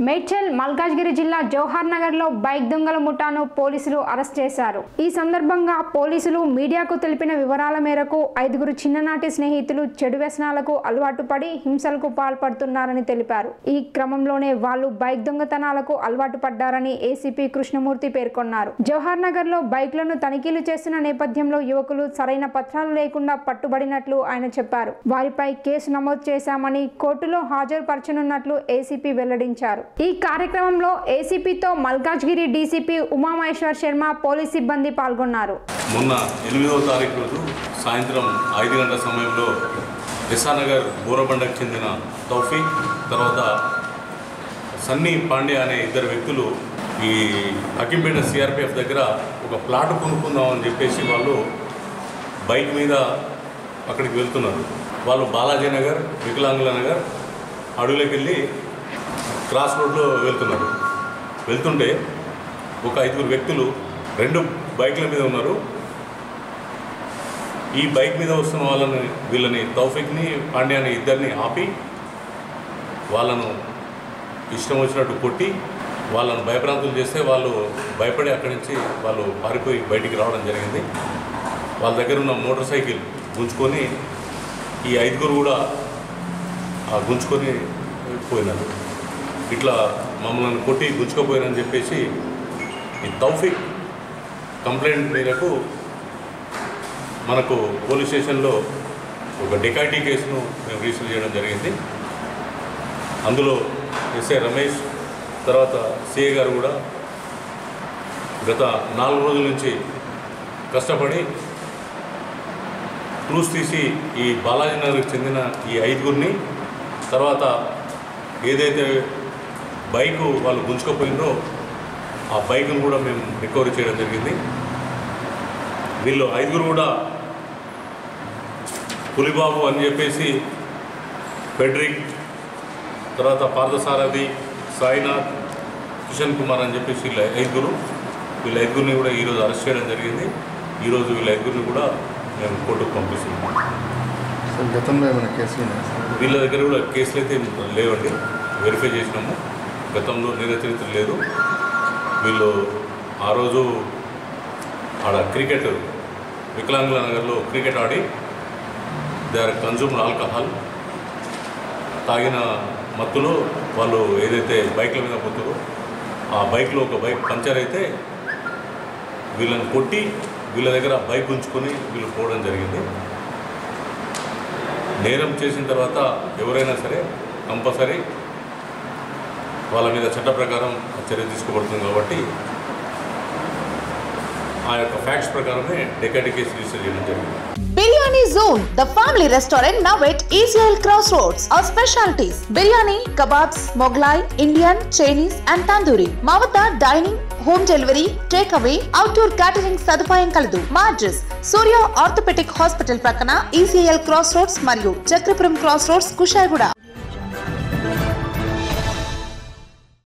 మేడ్చల్ మల్కాజ్గిరి జిల్లా జవహర్ నగర్ లో బైక్ దొంగల ముఠాను పోలీసులు అరెస్ట్ చేశారు ఈ సందర్భంగా పోలీసులు మీడియాకు తెలిపిన వివరాల మేరకు ఐదుగురు చిన్ననాటి స్నేహితులు చెడు వ్యసనాలకు అలవాటు పడి హింసలకు పాల్పడుతున్నారని తెలిపారు ఈ క్రమంలోనే వాళ్ళు బైక్ దొంగతనాలకు అలవాటు పడ్డారని ఏసీపీ కృష్ణమూర్తి పేర్కొన్నారు జవహర్ నగర్ లో బైక్లను తనిఖీలు చేస్తున్న నేపథ్యంలో యువకులు సరైన పత్రాలు లేకుండా పట్టుబడినట్లు ఆయన చెప్పారు వారిపై కేసు నమోదు చేశామని కోర్టులో హాజరుపరచనున్నట్లు ఏసీపీ వెల్లడించారు ఈ కార్యక్రమంలో ఏసీపీతో మల్కాజ్గిరి డీసీపీ ఉమామహేశ్వర్ శర్మ పోలీస్ సిబ్బంది పాల్గొన్నారు మొన్న ఎనిమిదవ తారీఖు రోజు సాయంత్రం ఐదు గంటల సమయంలో ఎస్ఆర్నగర్ బోరబండకు చెందిన తౌఫీక్ తర్వాత సన్నీ పాండే అనే ఇద్దరు వ్యక్తులు ఈ హకింపేట సిఆర్పిఎఫ్ దగ్గర ఒక ప్లాట్ కొనుక్కుందాం అని చెప్పేసి వాళ్ళు బైక్ మీద అక్కడికి వెళ్తున్నారు వాళ్ళు బాలాజీ నగర్ వికలాంగుల నగర్ అడవులోకి వెళ్ళి క్రాస్ రోడ్లో వెళ్తున్నారు వెళ్తుంటే ఒక ఐదుగురు వ్యక్తులు రెండు బైక్ల మీద ఉన్నారు ఈ బైక్ మీద వస్తున్న వాళ్ళని వీళ్ళని తౌఫిక్ని పాండ్యాని ఇద్దరిని ఆపి వాళ్ళను ఇష్టం వచ్చినట్టు కొట్టి వాళ్ళను భయభ్రాంతులు చేస్తే వాళ్ళు భయపడి అక్కడి నుంచి వాళ్ళు పారిపోయి బయటికి రావడం జరిగింది వాళ్ళ దగ్గర ఉన్న మోటార్ సైకిల్ గుంజుకొని ఈ ఐదుగురు కూడా ఆ గుంజుకొని పోయినారు ఇట్లా మమ్మల్ని కొట్టి గుంజుకపోయారని చెప్పేసి ఈ తౌఫిక్ కంప్లైంట్ మేరకు మనకు పోలీస్ స్టేషన్లో ఒక డెకాటీ కేసును మేము రిజిస్టర్ చేయడం జరిగింది అందులో ఎస్ఐ రమేష్ తర్వాత సిఏ గారు కూడా గత నాలుగు రోజుల నుంచి కష్టపడి క్లూస్ తీసి ఈ బాలాజీ నగర్కి చెందిన ఈ ఐదుగురిని తర్వాత ఏదైతే బైకు వాళ్ళు గుంజుకపోయిందో ఆ బైక్ను కూడా మేము రికవరీ చేయడం జరిగింది వీళ్ళు ఐదుగురు కూడా పులిబాబు అని చెప్పేసి ఫెడ్రిక్ తర్వాత పార్థసారథి సాయినాథ్ కిషన్ కుమార్ అని చెప్పేసి వీళ్ళ ఐదుగురు వీళ్ళ ఐదుగురిని కూడా ఈరోజు అరెస్ట్ చేయడం జరిగింది ఈరోజు వీళ్ళ ఐదుగురిని కూడా మేము కోర్టుకు పంపిస్తున్నాం సార్ గతంలో ఏమైనా కేసులు ఉన్నాయా సార్ వీళ్ళ దగ్గర కూడా కేసులు అయితే లేవండి వెరిఫై చేసినాము గతంలో నిరచరిత లేదు వీళ్ళు ఆ రోజు ఆడ క్రికెట్ వికలాంగుల నగర్లో క్రికెట్ ఆడి దే ఆర్ కన్జ్యూమ్డ్ ఆల్కహాల్ తాగిన మత్తులో వాళ్ళు ఏదైతే బైక్ల మీద పోతారో ఆ బైక్లో ఒక బైక్ పంచర్ అయితే వీళ్ళని కొట్టి వీళ్ళ దగ్గర ఆ బైక్ ఉంచుకొని వీళ్ళు పోవడం జరిగింది నేరం చేసిన తర్వాత ఎవరైనా సరే కంపల్సరీ వాళ్ళ మీద చట్ట ప్రకారం చర్య తీసుకోబడుతుంది కాబట్టి ఆ యొక్క ఫ్యాక్ట్స్ ప్రకారమే డెకాటి కేసు రిజిస్టర్ చేయడం జరిగింది biryani zone the family restaurant now at ఈజ్రాయల్ cross roads our specialities biryani kebabs Mughlai Indian Chinese and tandoori మా వద్ద dining home delivery take away outdoor catering సదుపాయం కలదు మా అడ్రస్ సూర్య ఆర్థోపెటిక్ హాస్పిటల్ ప్రక్కన ఈసీఎల్ క్రాస్ రోడ్స్ మరియు చక్రపురం క్రాస్ రోడ్స్ కుషాయిగూడ